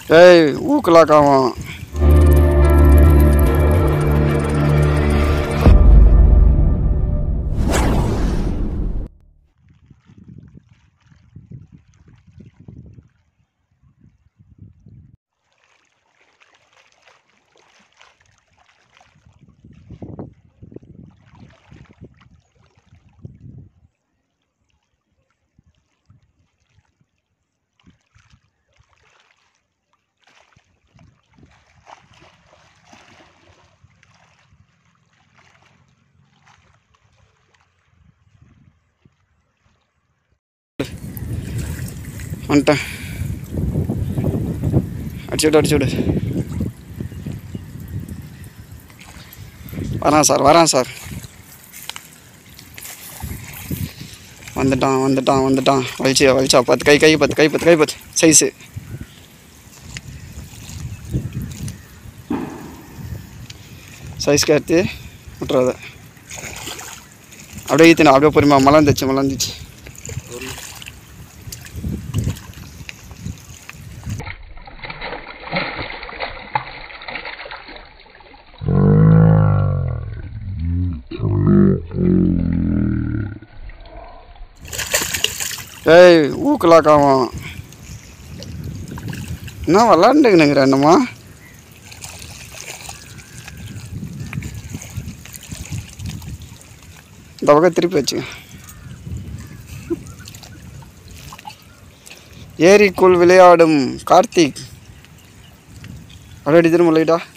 ஏய் ஊக்கலாக்காவும் வந்துட்டேன் அடிச்சு விடு அடிச்சு விடு வரேன் சார் வரேன் சார் வந்துட்டான் வந்துட்டான் வந்துட்டான் வலிச்சு வலிச்சா பத்து கை கை பத்து கை பத்து கை பத்து சைஸு சைஸ்க்கு எடுத்து விட்டுறாத அப்படியே ஈத்தினா அப்படியே பொறுமா மலர்ந்துச்சு மலர்ந்துச்சு ஏய் ஊக்கலாக்காவும் என்ன விளாண்டுக்கினுங்கிற என்னம்மா இந்த பக்கம் திருப்பி வச்சுக்க ஏரிக்குள் விளையாடும் கார்த்திக் அப்படி திரும்ப லைட்டா